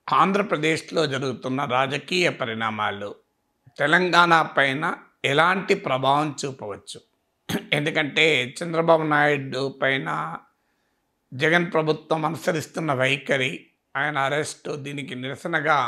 ఆంధ్రప్రదేశ్లో జరుగుతున్న రాజకీయ పరిణామాలు తెలంగాణ పైన ఎలాంటి ప్రభావం చూపవచ్చు ఎందుకంటే చంద్రబాబు నాయుడు పైన జగన్ ప్రభుత్వం అనుసరిస్తున్న వైఖరి ఆయన అరెస్టు దీనికి నిరసనగా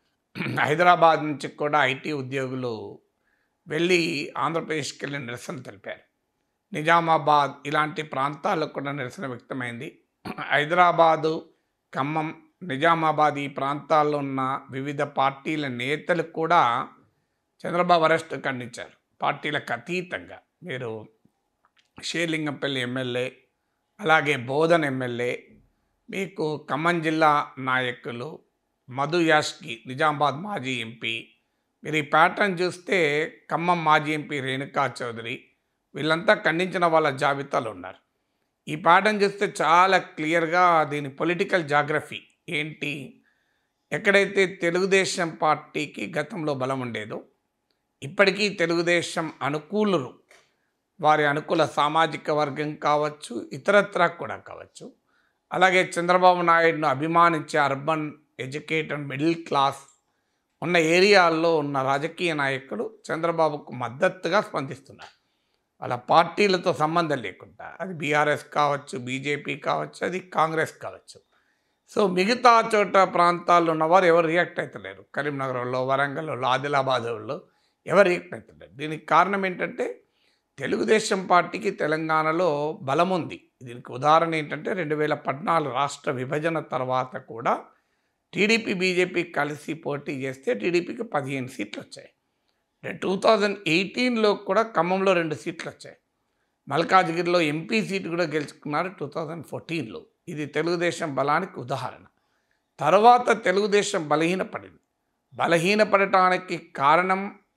హైదరాబాద్ నుంచి కూడా ఐటీ ఉద్యోగులు వెళ్ళి ఆంధ్రప్రదేశ్కి వెళ్ళి నిరసన తెలిపారు నిజామాబాద్ ఇలాంటి ప్రాంతాల్లో కూడా నిరసన వ్యక్తమైంది హైదరాబాదు ఖమ్మం నిజామాబాద్ ఈ ప్రాంతాల్లో ఉన్న వివిధ పార్టీల నేతలు కూడా చంద్రబాబు అరెస్ట్ ఖండించారు పార్టీలకు అతీతంగా మీరు షేర్లింగంపల్లి ఎమ్మెల్యే అలాగే బోధన్ ఎమ్మెల్యే మీకు ఖమ్మం జిల్లా నాయకులు మధు యాష్కి నిజామాబాద్ మాజీ ఎంపీ మీరు ఈ ప్యాటర్న్ చూస్తే ఖమ్మం మాజీ ఎంపీ రేణుకా చౌదరి వీళ్ళంతా ఖండించిన వాళ్ళ జాబితాలో ఉన్నారు ఈ ప్యాటర్న్ చూస్తే చాలా క్లియర్గా దీని పొలిటికల్ జాగ్రఫీ ఏంటి ఎక్కడైతే తెలుగుదేశం పార్టీకి గతంలో బలం ఉండేదో ఇప్పటికీ తెలుగుదేశం అనుకూలురు వారి అనుకూల సామాజిక వర్గం కావచ్చు ఇతరత్రా కూడా కావచ్చు అలాగే చంద్రబాబు నాయుడును అభిమానించే అర్బన్ ఎడ్యుకేటెడ్ మిడిల్ క్లాస్ ఉన్న ఏరియాల్లో ఉన్న రాజకీయ నాయకులు చంద్రబాబుకు మద్దతుగా స్పందిస్తున్నారు వాళ్ళ పార్టీలతో సంబంధం లేకుండా అది బీఆర్ఎస్ కావచ్చు బీజేపీ కావచ్చు అది కాంగ్రెస్ కావచ్చు సో మిగతా చోట ప్రాంతాల్లో ఉన్నవారు ఎవరు రియాక్ట్ అవుతలేరు కరీంనగర్లో వరంగల్లో ఆదిలాబాద్లో ఎవరు రియాక్ట్ అవుతలేరు దీనికి కారణం ఏంటంటే తెలుగుదేశం పార్టీకి తెలంగాణలో బలం ఉంది దీనికి ఉదాహరణ ఏంటంటే రెండు వేల పద్నాలుగు రాష్ట్ర విభజన తర్వాత కూడా టీడీపీ బీజేపీ కలిసి పోటీ చేస్తే టీడీపీకి పదిహేను సీట్లు వచ్చాయి టూ థౌజండ్ ఎయిటీన్లో కూడా ఖమ్మంలో రెండు సీట్లు వచ్చాయి మల్కాజ్గిరిలో ఎంపీ సీటు కూడా గెలుచుకున్నారు టూ థౌజండ్ ఫోర్టీన్లో ఇది తెలుగుదేశం బలానికి ఉదాహరణ తర్వాత తెలుగుదేశం బలహీనపడింది బలహీనపడటానికి కారణం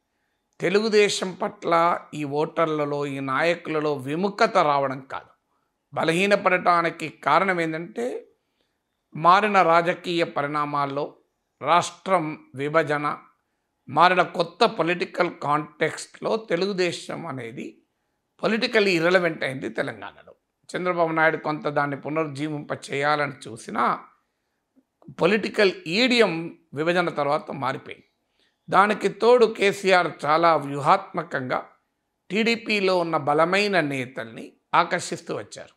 తెలుగుదేశం పట్ల ఈ ఓటర్లలో ఈ నాయకులలో విముఖత రావడం కాదు బలహీనపడటానికి కారణం ఏంటంటే మారిన రాజకీయ పరిణామాల్లో రాష్ట్రం విభజన మారిన కొత్త పొలిటికల్ కాంటెక్స్ట్లో తెలుగుదేశం అనేది పొలిటికల్ ఇరలవెంట్ అయింది తెలంగాణలో చంద్రబాబు నాయుడు కొంత దాన్ని పునరుజ్జీవింప చేయాలని చూసినా పొలిటికల్ ఈడియం విభజన తర్వాత మారిపోయింది దానికి తోడు కేసీఆర్ చాలా వ్యూహాత్మకంగా టీడీపీలో ఉన్న బలమైన నేతల్ని ఆకర్షిస్తూ వచ్చారు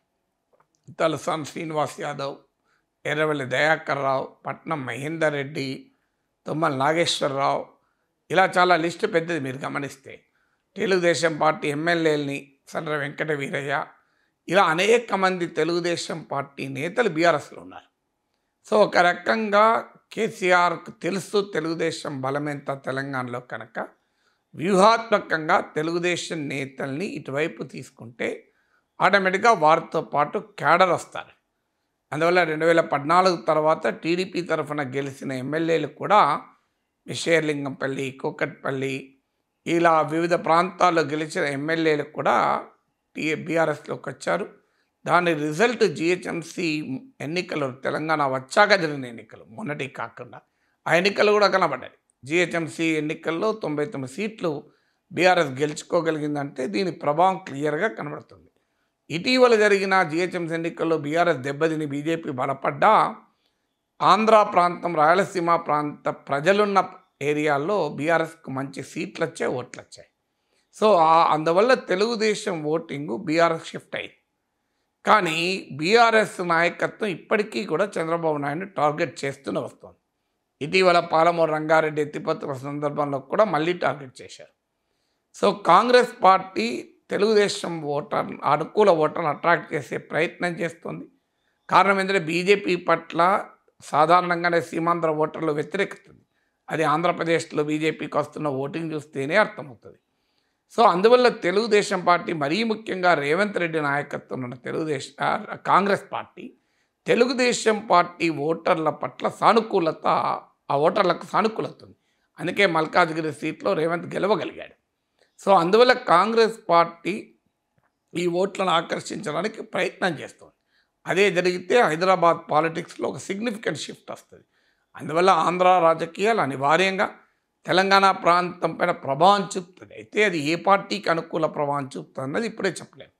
తలసాని శ్రీనివాస్ యాదవ్ ఎర్రవల్లి దయాకర్ రావు పట్నం మహేందర్ రెడ్డి తుమ్మల నాగేశ్వరరావు ఇలా చాలా లిస్టు పెద్దది మీరు గమనిస్తే తెలుగుదేశం పార్టీ ఎమ్మెల్యేలని సర్ర వెంకట వీరయ్య ఇలా అనేక మంది తెలుగుదేశం పార్టీ నేతలు బీఆర్ఎస్లో ఉన్నారు సో ఒక రకంగా కేసీఆర్కు తెలుసు తెలుగుదేశం బలమెంత తెలంగాణలో కనుక వ్యూహాత్మకంగా తెలుగుదేశం నేతల్ని ఇటువైపు తీసుకుంటే ఆటోమేటిక్గా వారితో పాటు క్యాడర్ వస్తారు అందువల్ల రెండు వేల పద్నాలుగు తర్వాత టీడీపీ తరఫున గెలిచిన ఎమ్మెల్యేలు కూడా షేర్లింగంపల్లి కూకట్పల్లి ఇలా వివిధ ప్రాంతాల్లో గెలిచిన ఎమ్మెల్యేలు కూడా టీ బీఆర్ఎస్లోకి వచ్చారు దాని రిజల్ట్ జిహెచ్ఎంసి ఎన్నికలు తెలంగాణ వచ్చాక జరిగిన ఎన్నికలు మొన్నటి కాకుండా ఆ ఎన్నికలు కూడా కనబడ్డాయి జిహెచ్ఎంసి ఎన్నికల్లో తొంభై తొమ్మిది సీట్లు బీఆర్ఎస్ గెలుచుకోగలిగిందంటే దీని ప్రభావం క్లియర్గా కనబడుతుంది ఇటీవల జరిగిన జిహెచ్ఎంసీ ఎన్నికల్లో బీఆర్ఎస్ దెబ్బతిని బీజేపీ బలపడ్డా ఆంధ్ర ప్రాంతం రాయలసీమ ప్రాంత ప్రజలున్న ఏరియాల్లో బీఆర్ఎస్కు మంచి సీట్లు వచ్చాయి ఓట్లు వచ్చాయి సో ఆ- అందువల్ల తెలుగుదేశం ఓటింగు బీఆర్ఎస్ షిఫ్ట్ అయింది కానీ బీఆర్ఎస్ నాయకత్వం ఇప్పటికీ కూడా చంద్రబాబు నాయుడు టార్గెట్ చేస్తూనే వస్తుంది ఇటీవల పాలమూరు రంగారెడ్డి ఎత్తిపోతున్న సందర్భంలో కూడా మళ్ళీ టార్గెట్ చేశారు so Congress party Telugu Desam voter అనుకూల ఓటర్ను అట్రాక్ట్ చేసే ప్రయత్నం చేస్తుంది కారణం ఏంటంటే బీజేపీ పట్ల సాధారణంగానే సీమాంధ్ర ఓటర్లు వ్యతిరేకిస్తుంది అది ఆంధ్రప్రదేశ్లో బీజేపీకి వస్తున్న ఓటింగ్ చూస్తేనే అర్థమవుతుంది సో అందువల్ల తెలుగుదేశం పార్టీ మరీ ముఖ్యంగా రేవంత్ రెడ్డి నాయకత్వం ఉన్న తెలుగుదేశం ఆ, కాంగ్రెస్ పార్టీ తెలుగుదేశం పార్టీ ఓటర్ల పట్ల సానుకూలత ఆ ఓటర్లకు సానుకూలత ఉంది అందుకే మల్కాజ్గిరి సీట్లో రేవంత్ గెలవగలిగాడు సో అందువల్ల కాంగ్రెస్ పార్టీ ఈ ఓట్లను ఆకర్షించడానికి ప్రయత్నం చేస్తుంది అదే జరిగితే హైదరాబాద్ పాలిటిక్స్లో ఒక సిగ్నిఫికెంట్ షిఫ్ట్ వస్తుంది అందువల్ల ఆంధ్ర రాజకీయాలు అనివార్యంగా తెలంగాణ ప్రాంతం పైన ప్రభావం చూపుతుంది అయితే అది ఏ పార్టీకి అనుకూల ప్రభావం చూపుతుంది అన్నది ఇప్పుడే చెప్పలేము